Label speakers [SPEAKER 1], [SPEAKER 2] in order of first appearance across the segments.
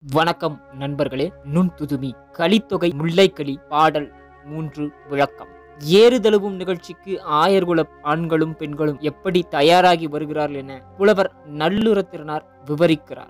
[SPEAKER 1] வணக்கம் நண்பர்களே நுண்துதுமி கலித்தொகை முல்லைக்களி பாடல் மூன்று விளக்கம் ஏறுதழுவும் நிகழ்ச்சிக்கு ஆயர்குல ஆண்களும் பெண்களும் எப்படி தயாராகி வருகிறார்கள் என புலவர் நல்லுரத்திரனார் விவரிக்கிறார்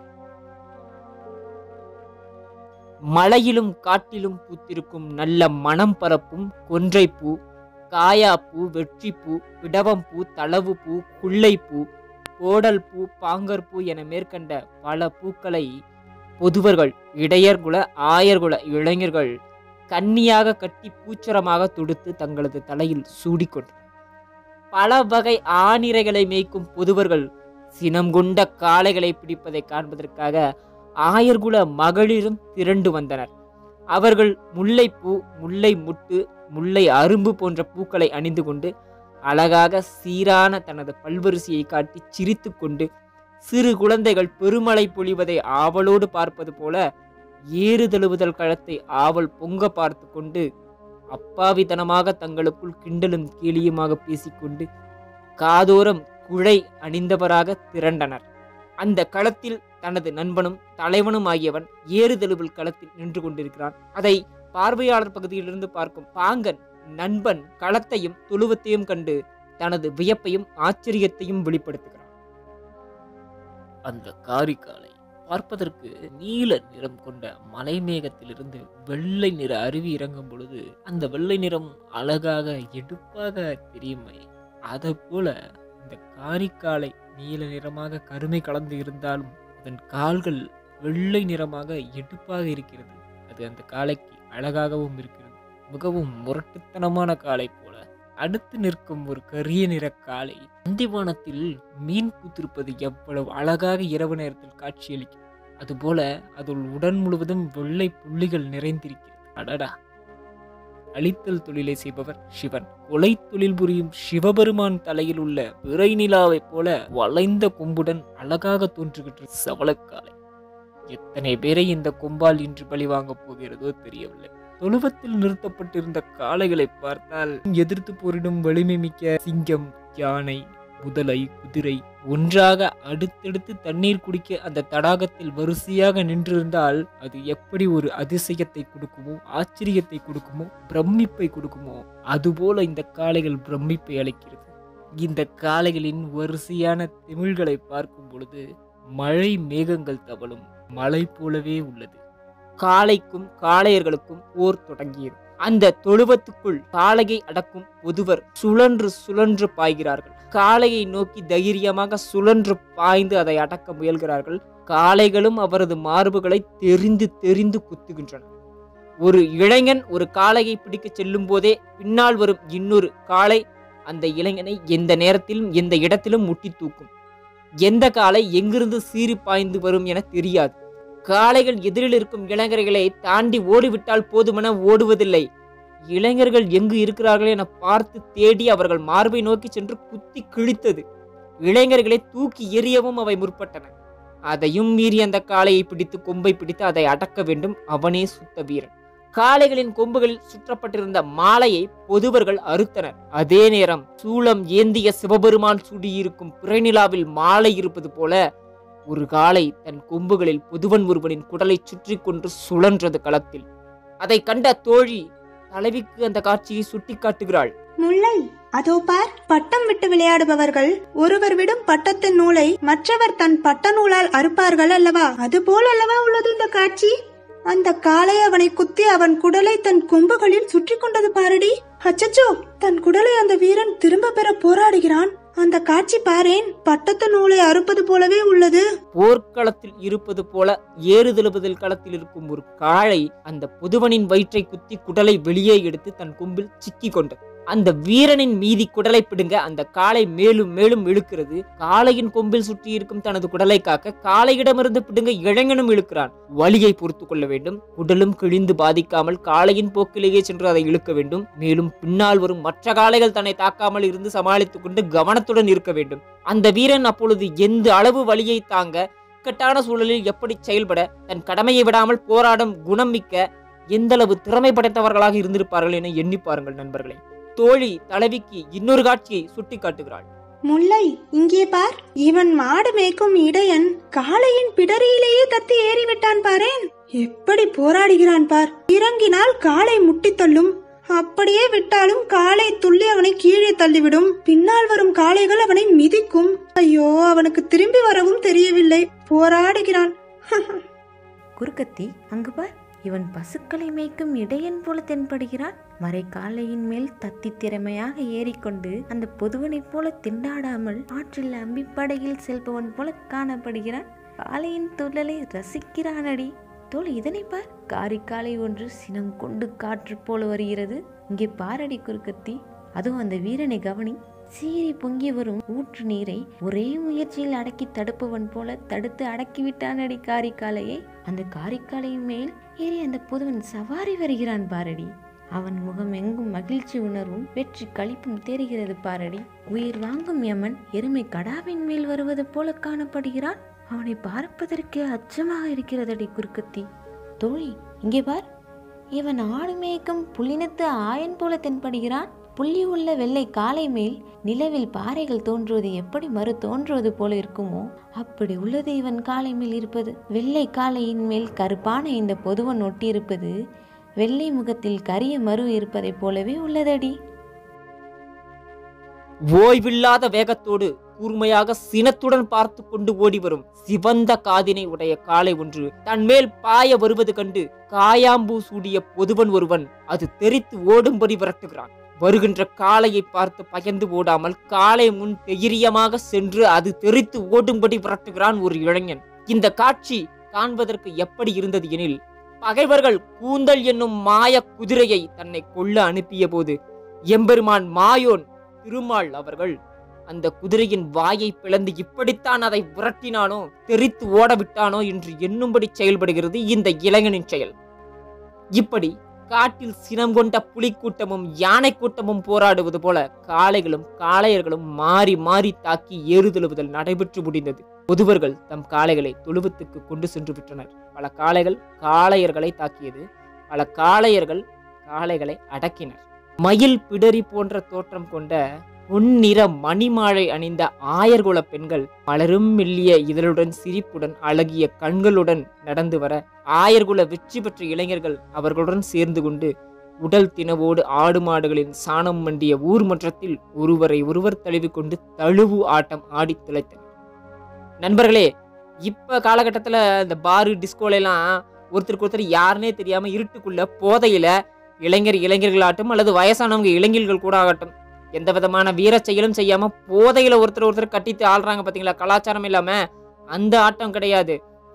[SPEAKER 1] மலையிலும் காட்டிலும் பூத்திருக்கும் நல்ல மனம் பரப்பும் கொன்றைப்பூ காயாப்பூ வெற்றிப்பூ பிடவம்பூ தளவுப்பூ குள்ளைப்பூ கோடல் பூ பாங்கற்பூ என மேற்கண்ட பல பூக்களை பொதுவர்கள் இடையர்குல ஆயர்குல இளைஞர்கள் கன்னியாக கட்டி பூச்சரமாக தொடுத்து தங்களது தலையில் சூடிக்கொண்டனர் பல வகை ஆணிரைகளை மேய்க்கும் பொதுவர்கள் சினம் கொண்ட காளைகளை பிடிப்பதை காண்பதற்காக ஆயர்குல மகளிரும் திரண்டு வந்தனர் அவர்கள் முல்லைப்பூ முல்லை முட்டு முல்லை அரும்பு போன்ற பூக்களை அணிந்து கொண்டு அழகாக சீரான தனது பல்வரிசையை காட்டி சிரித்து கொண்டு சிறு குழந்தைகள் பெருமழை பொழிவதை ஆவலோடு பார்ப்பது போல ஏறுதழுவுதல் களத்தை ஆவல் பொங்க பார்த்து கொண்டு அப்பாவித்தனமாக தங்களுக்குள் கிண்டலும் கேலியுமாக பேசிக்கொண்டு காதோரம் குழை அணிந்தவராக திரண்டனர் அந்த களத்தில் தனது நண்பனும் தலைவனும் ஆகியவன் ஏறுதழுவல் களத்தில் நின்று கொண்டிருக்கிறான் அதை பார்வையாளர் பகுதியிலிருந்து பார்க்கும் பாங்கன் நண்பன் களத்தையும் துழுவத்தையும் கண்டு தனது வியப்பையும் ஆச்சரியத்தையும் வெளிப்படுத்துகிறான் அந்த காரிக்காலை பார்ப்பதற்கு நீல நிறம் கொண்ட மலைமேகத்திலிருந்து வெள்ளை நிற அருவி இறங்கும் பொழுது அந்த வெள்ளை நிறம் அழகாக எடுப்பாக தெரியுமே அதை போல இந்த காரிக்காலை நீல நிறமாக கருமை கலந்து இருந்தாலும் அதன் கால்கள் வெள்ளை நிறமாக எடுப்பாக இருக்கிறது அது அந்த காளைக்கு அழகாகவும் இருக்கிறது மிகவும் முரட்டுத்தனமான காளை போல அடுத்து நிற்கும் ஒரு கரிய நிற காளை அந்திவானத்தில் மீன் பூத்திருப்பது எவ்வளவு அழகாக இரவு நேரத்தில் காட்சியளிக்கும் அதுபோல அதுள் உடன் முழுவதும் வெள்ளை புள்ளிகள் நிறைந்திருக்கிறது அடடா அழித்தல் தொழிலை செய்பவர் சிவன் கொலை தொழில் புரியும் சிவபெருமான் தலையில் உள்ள பிறை நிலாவைப் போல வளைந்த கொம்புடன் அழகாக தோன்றுகின்ற சவளக்காலை எத்தனை பேரை இந்த கொம்பால் இன்று பழி வாங்கப் போகிறதோ தெரியவில்லை தொழுவத்தில் நிறுத்தப்பட்டிருந்த காளைகளை பார்த்தால் எதிர்த்து போரிடும் வலிமை மிக்க சிங்கம் யானை முதலை குதிரை ஒன்றாக அடுத்தடுத்து தண்ணீர் குடிக்க அந்த தடாகத்தில் வரிசையாக நின்றிருந்தால் அது எப்படி ஒரு அதிசயத்தை கொடுக்குமோ ஆச்சரியத்தை கொடுக்குமோ பிரமிப்பை கொடுக்குமோ அதுபோல இந்த காளைகள் பிரமிப்பை அளிக்கிறது இந்த காளைகளின் வரிசையான திமிழ்களை பார்க்கும் பொழுது மழை மேகங்கள் தவழும் மழை போலவே உள்ளது காளைக்கும் காளையர்களுக்கும் போர் தொடங்கியது அந்த தொழுவத்துக்குள் காளையை அடக்கும் பொதுவர் சுழன்று சுழன்று பாய்கிறார்கள் காளையை நோக்கி தைரியமாக சுழன்று பாய்ந்து அதை அடக்க முயல்கிறார்கள் காளைகளும் அவரது மார்புகளை தெரிந்து தெரிந்து குத்துகின்றன ஒரு இளைஞன் ஒரு காளையை பிடிக்க செல்லும் போதே பின்னால் வரும் இன்னொரு காளை அந்த இளைஞனை எந்த நேரத்திலும் எந்த இடத்திலும் முட்டி தூக்கும் எந்த காளை எங்கிருந்து சீறி பாய்ந்து வரும் என தெரியாது காளைகள் எதிரில் இருக்கும் இளைஞர்களை தாண்டி ஓடிவிட்டால் போதுமென ஓடுவதில்லை இளைஞர்கள் எங்கு இருக்கிறார்கள் என பார்த்து தேடி அவர்கள் மார்பை நோக்கி சென்று குத்தி கிழித்தது இளைஞர்களை தூக்கி எறியவும் அவை முற்பட்டன அதையும் மீறி அந்த காளையை பிடித்து கொம்பை பிடித்து அதை அடக்க வேண்டும் அவனே சுத்த வீரன் காளைகளின் கொம்புகளில் சுற்றப்பட்டிருந்த மாலையை பொதுவர்கள் அறுத்தனர் அதே நேரம் சூளம் ஏந்திய சிவபெருமான் சூடியிருக்கும் பிறைநிலாவில் மாலை இருப்பது போல ஒரு காளை தன் கொம்புகளில் புதுவன் ஒருவனின் குடலை சுற்றி கொண்டு சுழன்றது களத்தில் அதை கண்ட தோழி தலைவிக்கு அந்த காட்சியை சுட்டி காட்டுகிறாள்
[SPEAKER 2] முல்லை அதோ பார் பட்டம் விட்டு விளையாடுபவர்கள் ஒருவர் விடும் பட்டத்தின் நூலை மற்றவர் தன் பட்ட நூலால் அறுப்பார்கள் அல்லவா அது போல் அல்லவா உள்ளது இந்த காட்சி அந்த காளை அவனை குத்தி அவன் குடலை தன் கொம்புகளில் சுற்றி கொண்டது பாரடி அச்சச்சோ தன் குடலை அந்த வீரன் திரும்ப பெற போராடுகிறான் அந்த காட்சி பாரேன் பட்டத்து நூலை அறுப்பது போலவே உள்ளது
[SPEAKER 1] போர்க்களத்தில் இருப்பது போல ஏறுதழுவுதல் களத்தில் இருக்கும் ஒரு காளை அந்த புதுவனின் வயிற்றை குத்தி குடலை வெளியே எடுத்து தன் கொம்பில் சிக்கி கொண்டது அந்த வீரனின் மீதி குடலை பிடுங்க அந்த காளை மேலும் மேலும் இழுக்கிறது காளையின் கொம்பில் சுற்றி இருக்கும் தனது குடலை காக்க காளையிடமிருந்து பிடுங்க இளைஞனும் இழுக்கிறான் வலியை பொறுத்து கொள்ள வேண்டும் குடலும் கிழிந்து பாதிக்காமல் காளையின் போக்கிலேயே சென்று அதை இழுக்க வேண்டும் மேலும் பின்னால் வரும் மற்ற காளைகள் தன்னை தாக்காமல் இருந்து சமாளித்துக் கொண்டு கவனத்துடன் இருக்க வேண்டும் அந்த வீரன் அப்பொழுது எந்த அளவு வலியை தாங்க இக்கட்டான சூழலில் எப்படி செயல்பட தன் கடமையை விடாமல் போராடும் குணம் மிக்க எந்தளவு திறமை படைத்தவர்களாக இருந்திருப்பார்கள் என எண்ணி பாருங்கள் நண்பர்களே தோழி தலைவிக்கு இன்னொரு காட்சியை சுட்டி காட்டுகிறாள்
[SPEAKER 2] முல்லை இங்கே பார் இவன் மாடு மேய்க்கும் இடையன் காளையின் பிடரியிலேயே தத்தி ஏறிவிட்டான் பாரேன் எப்படி போராடுகிறான் பார் இறங்கினால் காளை முட்டி தள்ளும் அப்படியே விட்டாலும் காளை துள்ளி அவனை கீழே தள்ளிவிடும் பின்னால் வரும் காளைகள் அவனை மிதிக்கும் ஐயோ அவனுக்கு திரும்பி வரவும் தெரியவில்லை போராடுகிறான்
[SPEAKER 3] குறுக்கத்தி அங்கு பார் இவன் பசுக்களை மேய்க்கும் இடையன் போல தென்படுகிறான் மறைக்காலையின் மேல் தத்தி திறமையாக ஏறிக்கொண்டு அந்த பொதுவனைப் போல திண்டாடாமல் ஆற்றில் அம்பிப்படையில் செல்பவன் போல காணப்படுகிறான் காளையின் துள்ளலை ரசிக்கிறானடி தோல் இதனை பார் காரிக்காலை ஒன்று சினம் கொண்டு காற்று போல வருகிறது இங்கே பாரடி குறுக்கத்தி அதுவும் அந்த வீரனை கவனி சீறி பொங்கி வரும் ஊற்று நீரை ஒரே முயற்சியில் அடக்கி தடுப்பவன் போல தடுத்து அடக்கிவிட்டானடி காரிக்காலையை அந்த காரிக்காலையின் மேல் ஏறி அந்த புதுவன் சவாரி வருகிறான் பாரடி அவன் முகம் எங்கும் மகிழ்ச்சி உணர்வும் வெற்றி களிப்பும் தெரிகிறது பாரடி உயிர் வாங்கும் யமன் எருமை கடாவின் மேல் வருவது போல காணப்படுகிறான் அவனை பார்ப்பதற்கே அச்சமாக இருக்கிறதடி குறுக்கத்தி தோழி இங்கே பார் இவன் ஆடு மேய்க்கும் புள்ளினத்து ஆயன் போல தென்படுகிறான் புள்ளி உள்ள வெள்ளை காலை மேல் நிலவில் பாறைகள் தோன்றுவது எப்படி மறு தோன்றுவது போல இருக்குமோ அப்படி உள்ளது இவன் காலை மேல் இருப்பது வெள்ளை காளையின் மேல் கருப்பான இந்த பொதுவன் ஒட்டியிருப்பது வெள்ளை முகத்தில் கரிய மறு இருப்பதைப் போலவே உள்ளதடி
[SPEAKER 1] ஓய்வில்லாத வேகத்தோடு கூர்மையாக சினத்துடன் பார்த்து கொண்டு ஓடி வரும் சிவந்த காதினை உடைய காளை ஒன்று தன் மேல் பாய வருவது கண்டு காயாம்பூ சூடிய பொதுவன் ஒருவன் அது தெரித்து ஓடும்படி விரட்டுகிறான் வருகின்ற காளையை பார்த்து பயந்து ஓடாமல் காளை முன் தைரியமாக சென்று அது தெரித்து ஓடும்படி விரட்டுகிறான் ஒரு இளைஞன் இந்த காட்சி காண்பதற்கு எப்படி இருந்தது எனில் பகைவர்கள் கூந்தல் என்னும் மாய குதிரையை தன்னை கொல்ல அனுப்பிய போது எம்பெருமான் மாயோன் திருமால் அவர்கள் அந்த குதிரையின் வாயை பிளந்து இப்படித்தான் அதை விரட்டினானோ தெரித்து ஓட விட்டானோ என்று எண்ணும்படி செயல்படுகிறது இந்த இளைஞனின் செயல் இப்படி காட்டில் சினம் கொண்ட புலிக்கூட்டமும் யானை கூட்டமும் போராடுவது போல காளைகளும் காளையர்களும் மாறி மாறி தாக்கி ஏறுதழுவுதல் நடைபெற்று முடிந்தது பொதுவர்கள் தம் காளைகளை தொழுவத்துக்கு கொண்டு சென்று விட்டனர் பல காளைகள் காளையர்களை தாக்கியது பல காளையர்கள் காளைகளை அடக்கினர் மயில் பிடரி போன்ற தோற்றம் கொண்ட பொன்னிற மணிமாலை அணிந்த ஆயர்குல பெண்கள் மலரும் மெல்லிய இதழுடன் சிரிப்புடன் அழகிய கண்களுடன் நடந்து வர ஆயர்குல வெற்றி பெற்ற இளைஞர்கள் அவர்களுடன் சேர்ந்து கொண்டு உடல் தினவோடு ஆடு மாடுகளின் சாணம் மண்டிய ஊர் மன்றத்தில் ஒருவரை ஒருவர் தழுவிக்கொண்டு தழுவு ஆட்டம் ஆடி திளைத்தனர் நண்பர்களே இப்ப காலகட்டத்துல இந்த பாரு டிஸ்கோலாம் ஒருத்தருக்கு ஒருத்தர் யாருன்னே தெரியாம இருட்டுக்குள்ள போதையில இளைஞர் இளைஞர்களாகட்டும் அல்லது வயசானவங்க இளைஞர்கள் கூட ஆகட்டும் எந்த விதமான வீரச் செயலும் செய்யாம போதையில ஒருத்தர் ஒருத்தர் கட்டித்து ஆள்றாங்க பாத்தீங்களா கலாச்சாரம் இல்லாம அந்த ஆட்டம் கிடையாது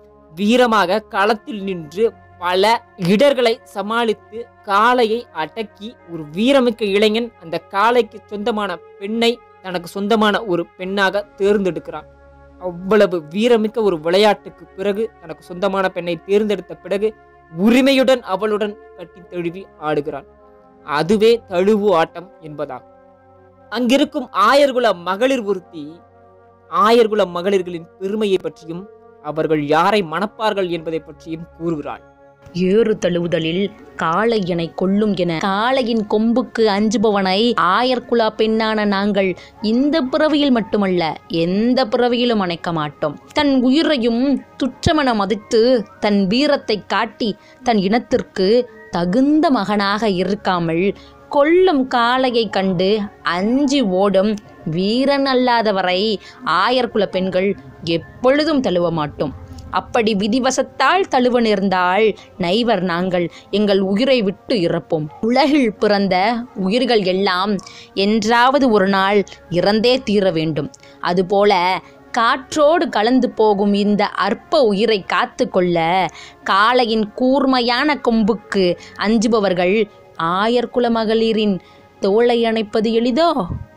[SPEAKER 1] வீரமாக களத்தில் நின்று பல இடர்களை சமாளித்து காளையை அடக்கி ஒரு வீரமிக்க இளைஞன் அந்த காளைக்கு சொந்தமான பெண்ணை தனக்கு சொந்தமான ஒரு பெண்ணாக தேர்ந்தெடுக்கிறான் அவ்வளவு வீரமிக்க ஒரு விளையாட்டுக்கு பிறகு தனக்கு சொந்தமான பெண்ணை தேர்ந்தெடுத்த பிறகு உரிமையுடன் அவளுடன் கட்டி தழுவி ஆடுகிறான் அதுவே தழுவு ஆட்டம் என்பதாகும் அங்கிருக்கும் ஆயர்குல மகளிர் ஒருத்தி ஆயர்குல மகளிர்களின் பெருமையை பற்றியும் அவர்கள் யாரை மணப்பார்கள் என்பதை பற்றியும் கூறுகிறாள்
[SPEAKER 4] ஏறு தழுவுதலில் காளையனை கொல்லும் என காளையின் கொம்புக்கு அஞ்சுபவனை ஆயர்குலா பெண்ணான நாங்கள் இந்த பிறவியில் மட்டுமல்ல எந்த பிறவியிலும் அணைக்க மாட்டோம் தன் உயிரையும் துற்றமென மதித்து தன் வீரத்தை காட்டி தன் இனத்திற்கு தகுந்த மகனாக இருக்காமல் கொல்லும் காளையை கண்டு அஞ்சி ஓடும் வீரன் அல்லாதவரை ஆயர்குல பெண்கள் எப்பொழுதும் தழுவ மாட்டோம் அப்படி விதிவசத்தால் தழுவ நேர்ந்தால் நைவர் நாங்கள் எங்கள் உயிரை விட்டு இறப்போம் உலகில் பிறந்த உயிர்கள் எல்லாம் என்றாவது ஒரு நாள் இறந்தே தீர வேண்டும் அதுபோல காற்றோடு கலந்து போகும் இந்த அற்ப உயிரை காத்து கொள்ள காளையின் கூர்மையான கொம்புக்கு அஞ்சுபவர்கள் ஆயர்குல மகளிரின் தோளை அணைப்பது எளிதோ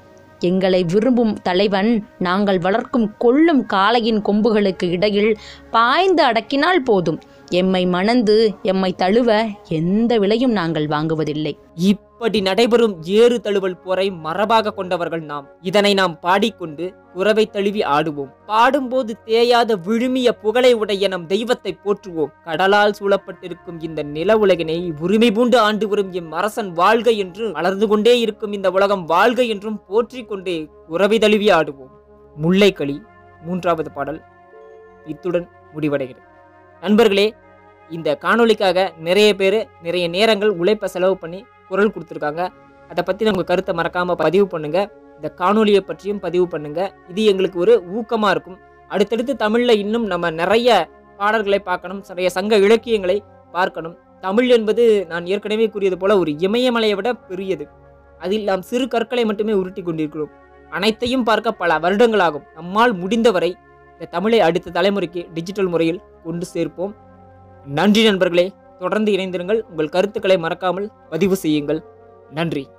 [SPEAKER 4] எங்களை விரும்பும் தலைவன் நாங்கள் வளர்க்கும் கொள்ளும் காளையின் கொம்புகளுக்கு இடையில் பாய்ந்து அடக்கினால் போதும் எம்மை மணந்து எம்மை தழுவ எந்த விலையும் நாங்கள் வாங்குவதில்லை
[SPEAKER 1] இப்ப இப்படி நடைபெறும் ஏறு தழுவல் போரை மரபாக கொண்டவர்கள் நாம் இதனை நாம் பாடிக்கொண்டு குறவை தழுவி ஆடுவோம் பாடும்போது தேயாத விழுமிய புகழை உடைய நம் தெய்வத்தை போற்றுவோம் கடலால் சூழப்பட்டிருக்கும் இந்த நில உலகினை உரிமை பூண்டு ஆண்டு வரும் எம் அரசன் வாழ்க என்று வளர்ந்து கொண்டே இருக்கும் இந்த உலகம் வாழ்க என்றும் போற்றிக் கொண்டே குறவை தழுவி ஆடுவோம் முல்லைக்களி மூன்றாவது பாடல் இத்துடன் முடிவடைகிறது நண்பர்களே இந்த காணொளிக்காக நிறைய பேர் நிறைய நேரங்கள் உழைப்பை செலவு பண்ணி குரல் கொடுத்துருக்காங்க அதை பற்றி உங்கள் கருத்தை மறக்காமல் பதிவு பண்ணுங்க இந்த காணொளியை பற்றியும் பதிவு பண்ணுங்க இது எங்களுக்கு ஒரு ஊக்கமாக இருக்கும் அடுத்தடுத்து தமிழில் இன்னும் நம்ம நிறைய பாடல்களை பார்க்கணும் நிறைய சங்க இலக்கியங்களை பார்க்கணும் தமிழ் என்பது நான் ஏற்கனவே கூறியது போல ஒரு இமயமலையை விட பெரியது அதில் நாம் சிறு கற்களை மட்டுமே உருட்டி கொண்டிருக்கிறோம் அனைத்தையும் பார்க்க பல வருடங்களாகும் நம்மால் முடிந்தவரை இந்த தமிழை அடுத்த தலைமுறைக்கு டிஜிட்டல் முறையில் கொண்டு சேர்ப்போம் நன்றி நண்பர்களே தொடர்ந்து இணைந்திருங்கள் உங்கள் கருத்துக்களை மறக்காமல் பதிவு செய்யுங்கள் நன்றி